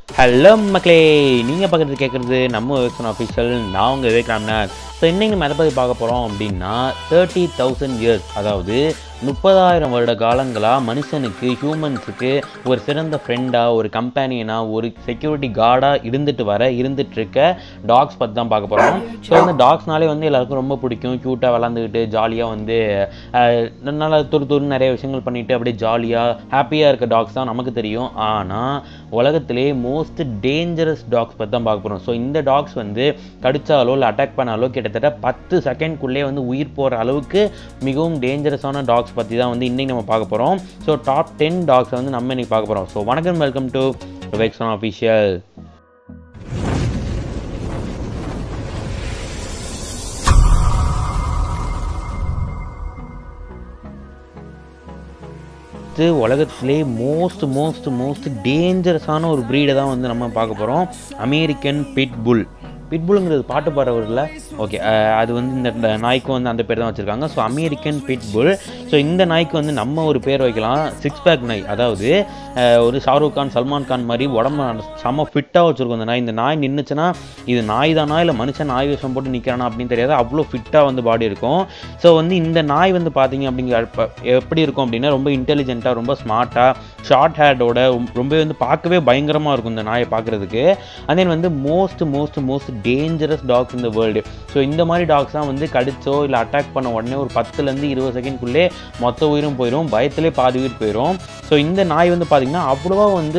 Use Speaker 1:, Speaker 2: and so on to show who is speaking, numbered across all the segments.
Speaker 1: hello மக்களே நீங்கள் பார்க்குறது கேட்குறது நம்ம விவேக்சன் ஆஃபீஷியல் நான் உங்கள் விவேக் ராம்நாத் ஸோ இன்றைக்கி நம்ம எதை பற்றி பார்க்க போகிறோம் அப்படின்னா தேர்ட்டி தௌசண்ட் இயர்ஸ் அதாவது முப்பதாயிரம் வருட காலங்களாக மனுஷனுக்கு ஹியூமன்ஸுக்கு ஒரு சிறந்த ஃப்ரெண்டாக ஒரு கம்பேனியனாக ஒரு செக்யூரிட்டி கார்டாக இருந்துட்டு வர இருந்துட்டு இருக்க டாக்ஸ் பற்றி தான் பார்க்க போகிறோம் ஸோ வந்து டாக்ஸ்னாலே வந்து எல்லாருக்கும் ரொம்ப பிடிக்கும் க்யூட்டாக விளாண்டுக்கிட்டு ஜாலியாக வந்து அஹ், நல்லா துரு துரு நிறைய விஷயங்கள் பண்ணிட்டு அப்படியே ஜாலியாக ஹாப்பியாக இருக்க டாக்ஸ் தான் நமக்கு தெரியும் ஆனால் உலகத்திலே மோஸ்ட் டேஞ்சரஸ் டாக்ஸ் பற்றி தான் பார்க்க போகிறோம் ஸோ இந்த டாக்ஸ் வந்து கடிச்சாலோ இல்லை அட்டாக் பண்ணாலோ கிட்டத்தட்ட பத்து செகண்ட்குள்ளே வந்து உயிர் போகிற அளவுக்கு மிகவும் டேஞ்சரஸான டாக்ஸ் பற்றி தான் வந்து இன்றைக்கி நம்ம பார்க்க போகிறோம் ஸோ டாப் டென் டாக்ஸை வந்து நம்ம இன்னைக்கு பார்க்க போகிறோம் ஸோ வணக்கம் வெல்கம் டு வெக்ஸான் அஃபிஷியல் அடுத்து உலகத்திலே மோஸ்ட் மோஸ்ட் மோஸ்ட் டேஞ்சரஸான ஒரு ப்ரீடை தான் வந்து நம்ம பார்க்க போகிறோம் அமெரிக்கன் பிட்புல் பிட்புல்ங்கிறது பாட்டு பாடுறவரில் ஓகே அது வந்து இந்த இந்த நாய்க்கு வந்து அந்த பேர் தான் வச்சுருக்காங்க ஸோ அமெரிக்கன் பிட்புல் ஸோ இந்த நாய்க்கு வந்து நம்ம ஒரு பேர் வைக்கலாம் சிக்ஸ் பேக் நாய் அதாவது அஹ், ஒரு ஷாருக் கான் சல்மான் கான் மாதிரி உடம்ப செம்ம ஃபிட்டாக வச்சுருக்கோம் இந்த நாய் இந்த நாய் நின்றுச்சுன்னா இது நாய் தானா இல்லை மனுஷன் நாய் விஷம் போட்டு நிற்கிறானா அப்படின்னு தெரியாது அவ்வளோ ஃபிட்டாக வந்து பாடி இருக்கும் ஸோ வந்து இந்த நாய் வந்து பார்த்தீங்க அப்படிங்கிற அப்ப எப்படி இருக்கும் அப்படின்னா ரொம்ப இன்டெலிஜென்ட்டாக ரொம்ப ஸ்மார்ட்டாக ஷார்ட் ஹேர்டோட ரொம்பவே வந்து பார்க்கவே பயங்கரமாக இருக்கும் இந்த நாயை பார்க்குறதுக்கு and then வந்து most most most dangerous dogs இந்த வேர்ல்டு ஸோ இந்த மாதிரி டாக்ஸ் தான் வந்து கடிச்சோ இல்லை அட்டாக் பண்ண உடனே ஒரு பத்துலேருந்து இருபது செகண்ட்குள்ளே மொத்த உயிரும் போயிடும் பயத்திலே பாதி உயிர் போயிடும் ஸோ இந்த நாய் வந்து பார்த்திங்கன்னா அவ்வளோவா வந்து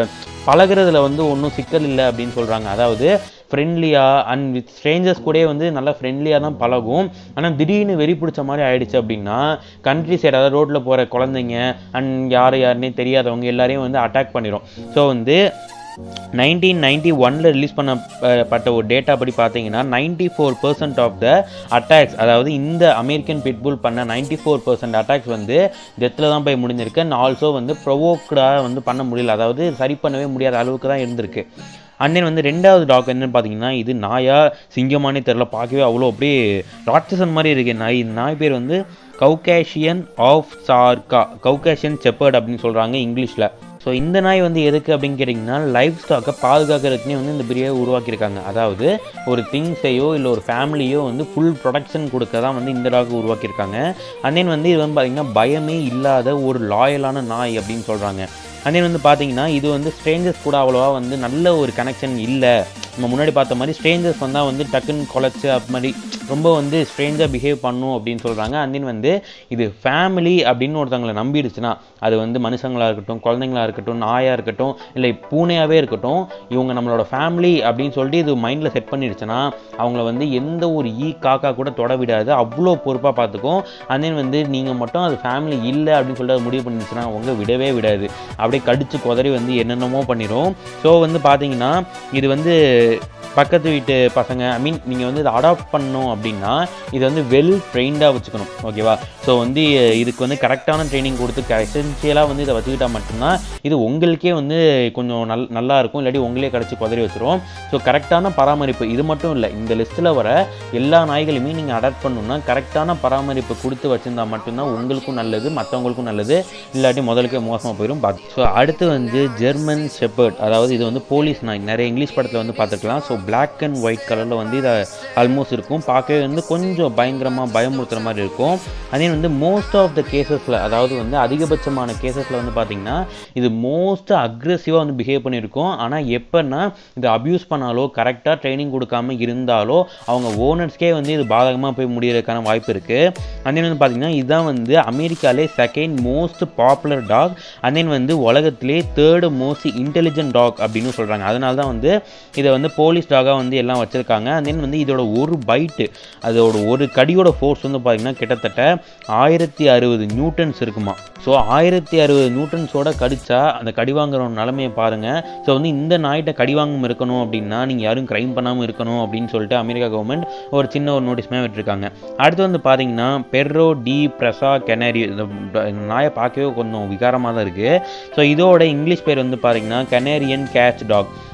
Speaker 1: பழகுறதுல வந்து ஒன்றும் சிக்கல் இல்லை அப்படின்னு சொல்கிறாங்க அதாவது ஃப்ரெண்ட்லியாக அண்ட் வித் ஸ்ட்ரேஞ்சர்ஸ் கூட வந்து நல்லா ஃப்ரெண்ட்லியாக தான் பழகும் ஆனால் திடீர்னு வெறி பிடிச்ச மாதிரி ஆயிடுச்சு அப்படின்னா கண்ட்ரி சைடு அதாவது ரோட்டில் போகிற குழந்தைங்க அண்ட் யார் யாருன்னே தெரியாதவங்க எல்லாரையும் வந்து அட்டாக் பண்ணிடும் ஸோ வந்து நைன்டீன் நைன்டி ஒனில் ரிலீஸ் பண்ணப்பட்ட ஒரு டேட்டா படி பார்த்தீங்கன்னா ninety four percent of the attacks அதாவது இந்த அமெரிக்கன் பிட்புல் பண்ண நைன்டி ஃபோர் பர்சன்ட் அட்டாக்ஸ் வந்து டெத்தில் தான் போய் முடிஞ்சிருக்கு அண்ட் ஆல்சோ வந்து ப்ரொவோக்டாக வந்து பண்ண முடியல அதாவது சரி பண்ணவே முடியாத அளவுக்கு தான் இருந்திருக்கு அண்ணன் வந்து ரெண்டாவது டாக் என்னன்னு பார்த்தீங்கன்னா இது நாயா சிங்கமானே தெரில பார்க்கவே அவ்வளோ அப்படியே ராட்சசன் மாதிரி இருக்கு நாய் இந்த நாய் பேர் வந்து கவுகேஷியன் ஆஃப் சார்கா கவுகேஷியன் செப்பர்ட் அப்படின்னு சொல்கிறாங்க இங்கிலீஷில் ஸோ இந்த நாய் வந்து எதுக்கு அப்படின்னு கேட்டிங்கன்னா லைஃப் ஸ்டாக்கை பாதுகாக்கிறதுக்குனே வந்து இந்த பிரியை உருவாக்கியிருக்காங்க அதாவது ஒரு திங்ஸையோ இல்லை ஒரு ஃபேமிலியோ வந்து ஃபுல் ப்ரொடக்ஷன் கொடுக்க தான் வந்து இந்த டாக் உருவாக்கியிருக்காங்க and then வந்து இது வந்து பார்த்திங்கன்னா பயமே இல்லாத ஒரு லாயலான நாய் அப்படின்னு சொல்கிறாங்க and then வந்து பார்த்தீங்கன்னா இது வந்து ஸ்ட்ரேஞ்சர்ஸ் கூட அவ்வளோவா வந்து நல்ல ஒரு கனெக்ஷன் இல்லை நம்ம முன்னாடி பார்த்த மாதிரி ஸ்ட்ரேஞ்சர்ஸ் வந்தால் வந்து டக்குன்னு குலைச்சு அது மாதிரி ரொம்ப வந்து ஸ்ட்ரேஞ்சாக பிஹேவ் பண்ணும் அப்படின்னு சொல்கிறாங்க and then வந்து இது ஃபேமிலி அப்படின்னு ஒருத்தவங்களை நம்பிடுச்சுன்னா அது வந்து மனுஷங்களாக இருக்கட்டும் குழந்தைங்களா இருக்கட்டும் நாயாக இருக்கட்டும் இல்லை பூனையாகவே இருக்கட்டும் இவங்க நம்மளோட ஃபேமிலி அப்படின்னு சொல்லிட்டு இது மைண்டில் செட் பண்ணிடுச்சுன்னா அவங்கள வந்து எந்த ஒரு ஈ காக்கா கூட தொட விடாது அவ்வளோ பொறுப்பாக பார்த்துக்கும் and then வந்து நீங்கள் மட்டும் அது ஃபேமிலி இல்லை அப்படின்னு சொல்லிட்டு அது முடிவு பண்ணிடுச்சுன்னா அவங்க விடவே விடாது அப்படியே கடிச்சு குதறி வந்து என்னென்னமோ பண்ணிடும் ஸோ வந்து பார்த்தீங்கன்னா இது வந்து பக்கத்து வீட்டு பசங்க ஐ மீன் நீங்கள் வந்து இதை அடாப்ட் பண்ணணும் அப்படின்னா இது வந்து வெல் ட்ரெயின்டாக வச்சுக்கணும் ஓகேவா ஸோ வந்து இதுக்கு வந்து கரெக்டான ட்ரைனிங் கொடுத்து எசென்சியலாக வந்து இதை வச்சுக்கிட்டா மட்டும்தான் இது உங்களுக்கே வந்து கொஞ்சம் நல் நல்லா இருக்கும் இல்லாட்டி உங்களே கிடச்சி குதறி வச்சிரும் ஸோ கரெக்டான பராமரிப்பு இது மட்டும் இல்லை இந்த லிஸ்ட்டில் வர எல்லா நாய்களையுமே நீங்கள் அடாப்ட் பண்ணணும்னா கரெக்டான பராமரிப்பு கொடுத்து வச்சிருந்தா மட்டும்தான் உங்களுக்கும் நல்லது மற்றவங்களுக்கும் நல்லது இல்லாட்டி முதலுக்கே மோசமாக போயிடும் பார்த்து ஸோ அடுத்து வந்து ஜெர்மன் ஷெப்பர்ட் அதாவது இது வந்து போலீஸ் நாய் நிறைய இங்கிலீஷ் படத்தில் வந்து பார்த்துக்கலாம் ஸோ Black அண்ட் ஒயிட் கலரில் வந்து இதை ஆல்மோஸ்ட் இருக்கும் பார்க்கவே வந்து கொஞ்சம் பயங்கரமாக பயமுறுத்துற மாதிரி இருக்கும் அதே வந்து மோஸ்ட் ஆஃப் த கேசஸில் அதாவது வந்து அதிகபட்சமான கேசஸில் வந்து பார்த்தீங்கன்னா இது மோஸ்ட் அக்ரெசிவாக வந்து பிஹேவ் பண்ணியிருக்கும் ஆனால் எப்போன்னா இது அப்யூஸ் பண்ணாலோ கரெக்டாக ட்ரைனிங் கொடுக்காம இருந்தாலோ அவங்க ஓனர்ஸ்க்கே வந்து இது பாதகமாக போய் முடியறதுக்கான வாய்ப்பு இருக்குது அதே வந்து பார்த்தீங்கன்னா இதுதான் வந்து அமெரிக்காலே second most popular dog and then வந்து உலகத்திலே தேர்டு மோஸ்ட் இன்டெலிஜென்ட் டாக் அப்படின்னு சொல்கிறாங்க அதனால தான் வந்து இதை வந்து போலீஸ் டாகாக வந்து எல்லாம் வச்சுருக்காங்க and then வந்து இதோட ஒரு பைட்டு அதோட ஒரு கடியோட ஃபோர்ஸ் வந்து பார்த்திங்கன்னா கிட்டத்தட்ட ஆயிரத்தி அறுபது நியூட்டன்ஸ் இருக்குமா ஸோ ஆயிரத்தி அறுபது நியூட்டன்ஸோட கடிச்சா அந்த கடி வாங்குற நிலமையை பாருங்கள் ஸோ வந்து இந்த நாய்கிட்ட கடி வாங்காம இருக்கணும் அப்படின்னா நீங்கள் யாரும் க்ரைம் பண்ணாமல் இருக்கணும் அப்படின்னு சொல்லிட்டு அமெரிக்கா கவர்மெண்ட் ஒரு சின்ன ஒரு நோட்டீஸ்மே விட்டுருக்காங்க அடுத்து வந்து பார்த்தீங்கன்னா பெர்ரோ டி பிரசா கெனரி இந்த இந்த நாயை பார்க்கவே கொஞ்சம் விகாரமாக தான் இருக்குது ஸோ இதோட இங்கிலீஷ் பேர் வந்து பார்த்தீங்கன்னா கெனேரியன் கேட்ச் டாக்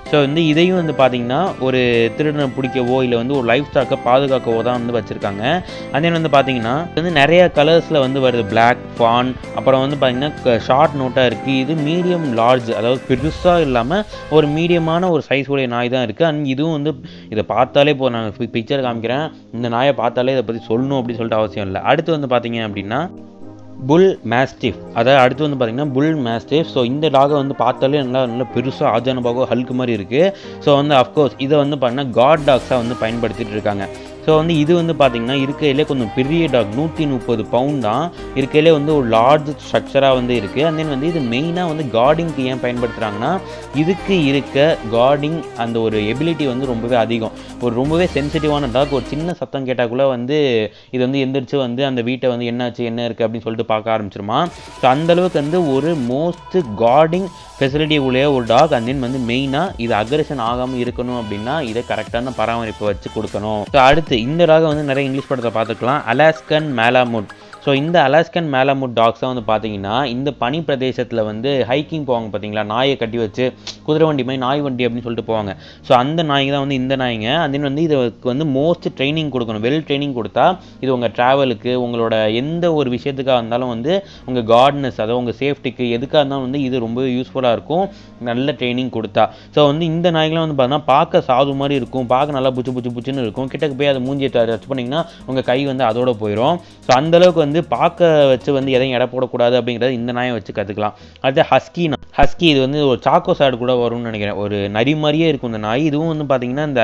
Speaker 1: ஸோ வந்து இதையும் வந்து பார்த்தீங்கன்னா ஒரு திருடனை பிடிக்கவோ இல்லை வந்து ஒரு லைஃப் ஸ்டாக்கை பாதுகாக்கவோ தான் வந்து வச்சுருக்காங்க அதே வந்து பார்த்தீங்கன்னா வந்து நிறைய கலர்ஸில் வந்து வருது பிளாக் ஃபான் அப்புறம் வந்து பார்த்தீங்கன்னா ஷார்ட் நோட்டாக இருக்குது இது மீடியம் லார்ஜ் அதாவது பெருசாக இல்லாமல் ஒரு மீடியமான ஒரு சைஸ் உடைய நாய் தான் இருக்குது அண்ட் இதுவும் வந்து இதை பார்த்தாலே போ நான் பிக்சர் காமிக்கிறேன் இந்த நாயை பார்த்தாலே இதை பற்றி சொல்லணும் அப்படின்னு சொல்லிட்டு அவசியம் இல்லை அடுத்து வந்து பார்த்தீங்க அப்படின்னா புல் மேஸ்டிஃப் அதாவது அடுத்து வந்து பார்த்தீங்கன்னா புல் மேஸ்டிஃப் ஸோ இந்த டாகை வந்து பார்த்தாலே நல்லா நல்லா பெருசாக ஆஜானபாகோ ஹல்க் மாதிரி இருக்குது ஸோ வந்து அஃப்கோர்ஸ் இதை வந்து பார்த்தீங்கன்னா காட் டாக்ஸாக வந்து பயன்படுத்திட்டு இருக்காங்க ஸோ வந்து இது வந்து பார்த்தீங்கன்னா இருக்கையிலே கொஞ்சம் பெரிய டாக் நூற்றி முப்பது பவுண்ட் தான் இருக்கையிலே வந்து ஒரு லார்ஜ் ஸ்ட்ரக்சராக வந்து இருக்குது அண்ட் தென் வந்து இது மெயினாக வந்து கார்டிங்க்கு ஏன் பயன்படுத்துகிறாங்கன்னா இதுக்கு இருக்க கார்டிங் அந்த ஒரு எபிலிட்டி வந்து ரொம்பவே அதிகம் ஒரு ரொம்பவே சென்சிட்டிவான டாக் ஒரு சின்ன சத்தம் கேட்டால் கூட வந்து இது வந்து எந்திரிச்சு வந்து அந்த வீட்டை வந்து என்னாச்சு என்ன இருக்குது அப்படின்னு சொல்லிட்டு பார்க்க ஆரம்பிச்சிருமா ஸோ அந்தளவுக்கு வந்து ஒரு மோஸ்ட் கார்டிங் ஃபெசிலிட்டி உள்ள ஒரு டாக் அண்ட் தென் வந்து மெயினாக இது அக்ரெஷன் ஆகாமல் இருக்கணும் அப்படின்னா இதை கரெக்டான பராமரிப்பு வச்சு கொடுக்கணும் ஸோ அடுத்து இந்த டாகை வந்து நிறைய இங்கிலீஷ் படத்தை பார்த்துக்கலாம் அலாஸ்கன் மேலாமுட் ஸோ இந்த அலாஸ்கன் மேலாமுட் டாக்ஸாக வந்து பார்த்தீங்கன்னா இந்த பனி பிரதேசத்தில் வந்து ஹைக்கிங் போவாங்க பார்த்தீங்களா நாயை கட்டி வச்சு குதிரை வண்டி மாதிரி நாய் வண்டி அப்படின்னு சொல்லிட்டு போவாங்க ஸோ அந்த நாய்ங்க தான் வந்து இந்த நாய்ங்க அண்ட் வந்து இதுக்கு வந்து மோஸ்ட் ட்ரைனிங் கொடுக்கணும் வெல் ட்ரைனிங் கொடுத்தா இது உங்கள் ட்ராவலுக்கு உங்களோட எந்த ஒரு விஷயத்துக்காக இருந்தாலும் வந்து உங்கள் கார்ட்னஸ் அதாவது உங்கள் சேஃப்டிக்கு எதுக்காக இருந்தாலும் வந்து இது ரொம்ப யூஸ்ஃபுல்லாக இருக்கும் நல்ல ட்ரைனிங் கொடுத்தா ஸோ வந்து இந்த நாய்களாம் வந்து பார்த்தீங்கன்னா பார்க்க சாது மாதிரி இருக்கும் பார்க்க நல்லா புச்சு புச்சு புச்சுன்னு இருக்கும் கிட்டக்கு போய் அதை மூஞ்சியை டச் பண்ணிங்கன்னா உங்கள் கை வந்து அதோட போயிடும் ஸோ அந்தளவுக்கு வந்து பார்க்க வச்சு வந்து எதையும் எடை போடக்கூடாது அப்படிங்கிறத இந்த நாயை வச்சு கற்றுக்கலாம் அடுத்து ஹஸ்கி ஹஸ்கி இது வந்து ஒரு சாக்கோ சாடு கூட வரும்னு நினைக்கிறேன் ஒரு நரி மாதிரியே இருக்கும் இந்த நாய் இதுவும் வந்து பார்த்தீங்கன்னா இந்த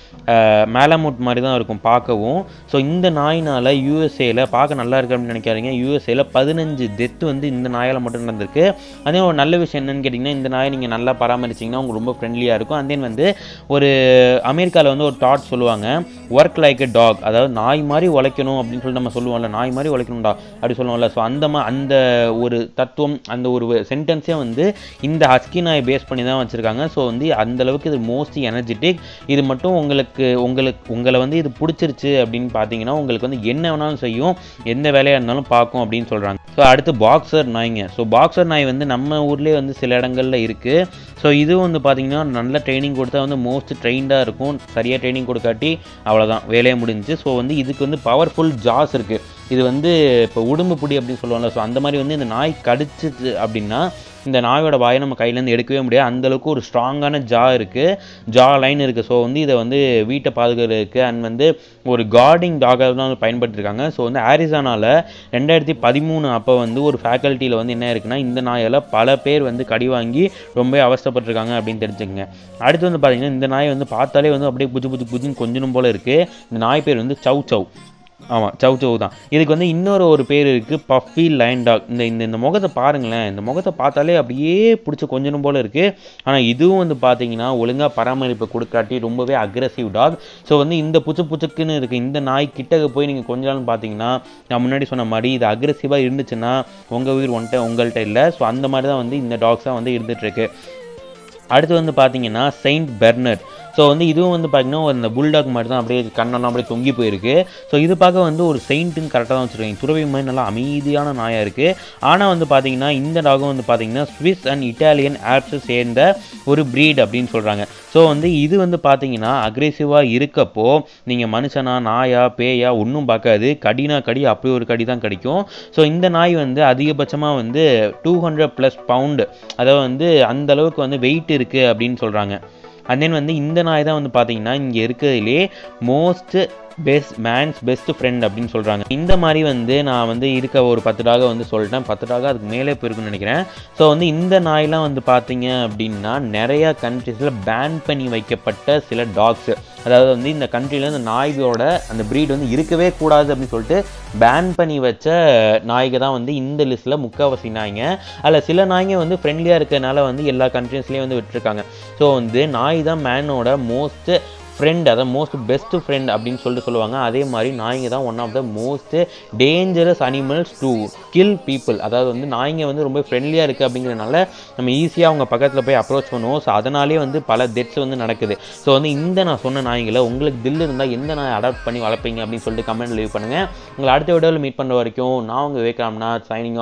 Speaker 1: மேலமுட் மாதிரி தான் இருக்கும் பார்க்கவும் ஸோ இந்த நாயினால் யூஎஸ்ஏல பார்க்க நல்லா இருக்கு அப்படின்னு நினைக்காதீங்க யூஎஸ்ஏல பதினஞ்சு டெத்து வந்து இந்த நாயால் மட்டும் நடந்திருக்கு அதே ஒரு நல்ல விஷயம் என்னன்னு கேட்டிங்கன்னா இந்த நாயை நீங்கள் நல்லா பராமரிச்சிங்கன்னா உங்களுக்கு ரொம்ப ஃப்ரெண்ட்லியாக இருக்கும் அண்ட் தென் வந்து ஒரு அமெரிக்காவில் வந்து ஒரு தாட் சொல்லுவாங்க ஒர்க் லைக் எ டாக் அதாவது நாய் மாதிரி உழைக்கணும் அப்படின்னு சொல்லி நம்ம சொல்லுவோம்ல நாய் மாதிரி உழைக்கணும்டா அப்படி சொல்லுவோம்ல ஸோ அந்த மா அந்த ஒரு தத்துவம் அந்த ஒரு சென்டென்ஸே வந்து இந்த ஹஸ்கி நாய் பேஸ் பண்ணி தான் வச்சுருக்காங்க ஸோ வந்து அந்த அளவுக்கு இது மோஸ்ட் எனர்ஜெட்டிக் இது மட்டும் உங்களுக்கு உங்களுக்கு உங்களை வந்து இது பிடிச்சிருச்சு அப்படின்னு பார்த்தீங்கன்னா உங்களுக்கு வந்து என்ன வேணாலும் செய்யும் எந்த வேலையாக இருந்தாலும் பார்க்கும் அப்படின்னு சொல்கிறாங்க ஸோ அடுத்து பாக்ஸர் நாய்ங்க ஸோ பாக்ஸர் நாய் வந்து நம்ம ஊர்லேயே வந்து சில இடங்களில் இருக்குது ஸோ இதுவும் வந்து பார்த்தீங்கன்னா நல்ல ட்ரைனிங் கொடுத்தா வந்து மோஸ்ட் ட்ரெயின்டாக இருக்கும் சரியாக ட்ரைனிங் கொடுக்காட்டி அவ்வளோதான் வேலையே முடிஞ்சு ஸோ வந்து இதுக்கு வந்து பவர்ஃபுல் ஜாஸ் இருக்குது இது வந்து இப்போ உடும்பு புடி அப்படின்னு சொல்லுவாங்கல்ல ஸோ அந்த மாதிரி வந்து இந்த நாய் கடிச்சிச்சு அப்படின்னா இந்த நாயோட வாயை நம்ம கையிலேருந்து எடுக்கவே முடியாது அந்தளவுக்கு ஒரு ஸ்ட்ராங்கான ஜா இருக்குது ஜா லைன் இருக்குது ஸோ வந்து இதை வந்து வீட்டை பாதுகாக்கிறதுக்கு அண்ட் வந்து ஒரு கார்டிங் டாகாக தான் பயன்படுத்திருக்காங்க ஸோ வந்து ஆரிசானாவில் ரெண்டாயிரத்தி பதிமூணு அப்போ வந்து ஒரு ஃபேக்கல்ட்டியில் வந்து என்ன இருக்குன்னா இந்த நாயால் பல பேர் வந்து கடி வாங்கி ரொம்ப அவஸ்தப்பட்டிருக்காங்க அப்படின்னு தெரிஞ்சுக்கங்க அடுத்து வந்து பார்த்தீங்கன்னா இந்த நாய் வந்து பார்த்தாலே வந்து அப்படியே புஜு புஜு புஜுன்னு கொஞ்சணும் போல் இருக்குது இந்த நாய் பேர் வந்து சவ் சவ் ஆமாம் சவ் சவ் தான் இதுக்கு வந்து இன்னொரு ஒரு பேர் இருக்குது பஃபி லைன் டாக் இந்த இந்த இந்த முகத்தை பாருங்களேன் இந்த முகத்தை பார்த்தாலே அப்படியே பிடிச்ச கொஞ்சம் போல் இருக்குது ஆனால் இதுவும் வந்து பார்த்தீங்கன்னா ஒழுங்காக பராமரிப்பு கொடுக்காட்டி ரொம்பவே அக்ரெசிவ் டாக் ஸோ வந்து இந்த புச்சு புச்சுக்குன்னு இருக்குது இந்த நாய் கிட்டக்க போய் நீங்கள் கொஞ்ச நாள் பார்த்தீங்கன்னா நான் முன்னாடி சொன்ன மாதிரி இது அக்ரெசிவாக இருந்துச்சுன்னா உங்கள் உயிர் ஒன்ட்ட உங்கள்கிட்ட இல்லை ஸோ அந்த மாதிரி தான் வந்து இந்த டாக்ஸாக வந்து இருந்துகிட்ருக்கு அடுத்து வந்து பார்த்தீங்கன்னா செயின்ட் பெர்னர்ட் ஸோ வந்து இதுவும் வந்து பார்த்தீங்கன்னா அந்த புல்டாக் மாதிரி தான் அப்படியே கண்ணெல்லாம் அப்படியே தொங்கி போயிருக்கு ஸோ இது பார்க்க வந்து ஒரு செயின்ட்டுன்னு கரெக்டாக தான் வச்சுருக்காங்க துறவி மாதிரி நல்லா அமைதியான நாயாக இருக்குது ஆனால் வந்து பார்த்தீங்கன்னா இந்த டாகும் வந்து பார்த்தீங்கன்னா ஸ்விஸ் அண்ட் இட்டாலியன் ஆப்ஸை சேர்ந்த ஒரு ப்ரீட் அப்படின்னு சொல்கிறாங்க ஸோ வந்து இது வந்து பார்த்தீங்கன்னா அக்ரெசிவாக இருக்கப்போ நீங்கள் மனுஷனா நாயா பேயா ஒன்றும் பார்க்காது கடினா கடி அப்படி ஒரு கடி தான் கிடைக்கும் ஸோ இந்த நாய் வந்து அதிகபட்சமாக வந்து டூ ஹண்ட்ரட் ப்ளஸ் பவுண்டு அதாவது வந்து அந்த அளவுக்கு வந்து வெயிட் இருக்குது அப்படின்னு சொல்கிறாங்க அண்ட் தென் வந்து இந்த நாய் தான் வந்து பார்த்தீங்கன்னா இங்கே இருக்கிறதுலே most best man's best friend அப்படின்னு சொல்கிறாங்க இந்த மாதிரி வந்து நான் வந்து இருக்க ஒரு பத்து டாக வந்து சொல்லிட்டேன் பத்து டாக அதுக்கு மேலே போயிருக்குன்னு நினைக்கிறேன் ஸோ வந்து இந்த நாயெலாம் வந்து பார்த்தீங்க அப்படின்னா நிறையா கண்ட்ரீஸில் பேன் பண்ணி வைக்கப்பட்ட சில டாக்ஸ் அதாவது வந்து இந்த கண்ட்ரியில் இந்த நாய்களோட அந்த ப்ரீட் வந்து இருக்கவே கூடாது அப்படின்னு சொல்லிட்டு பேன் பண்ணி வச்ச நாய்க தான் வந்து இந்த லிஸ்ட்டில் முக்கால்வாசி நாய்ங்க அதில் சில நாய்ங்க வந்து ஃப்ரெண்ட்லியாக இருக்கிறதுனால வந்து எல்லா கண்ட்ரீஸ்லேயும் வந்து விட்டுருக்காங்க ஸோ வந்து நாய் தான் மேனோட மோஸ்ட் ஃப்ரெண்ட் அதாவது மோஸ்ட் பெஸ்ட் ஃப்ரெண்ட் அப்படின்னு சொல்லிட்டு சொல்லுவாங்க அதே மாதிரி நாய்ங்க தான் one of the most dangerous animals to kill people அதாவது வந்து நாய்ங்க வந்து ரொம்ப ஃப்ரெண்ட்லியாக இருக்குது அப்படிங்கிறனால நம்ம ஈஸியாக அவங்க பக்கத்தில் போய் அப்ரோச் பண்ணுவோம் ஸோ அதனாலே வந்து பல டெத்ஸ் வந்து நடக்குது ஸோ வந்து இந்த நான் சொன்ன நாய்களை உங்களுக்கு தில் இருந்தால் எந்த நாய் அடாப்ட் பண்ணி வளர்ப்பீங்க அப்படின்னு சொல்லிட்டு கமெண்ட் லீவ் பண்ணுங்கள் உங்களை அடுத்த வீடியோவில் மீட் பண்ணுற வரைக்கும் நான் உங்கள் விவேகாம்னா சைனிங்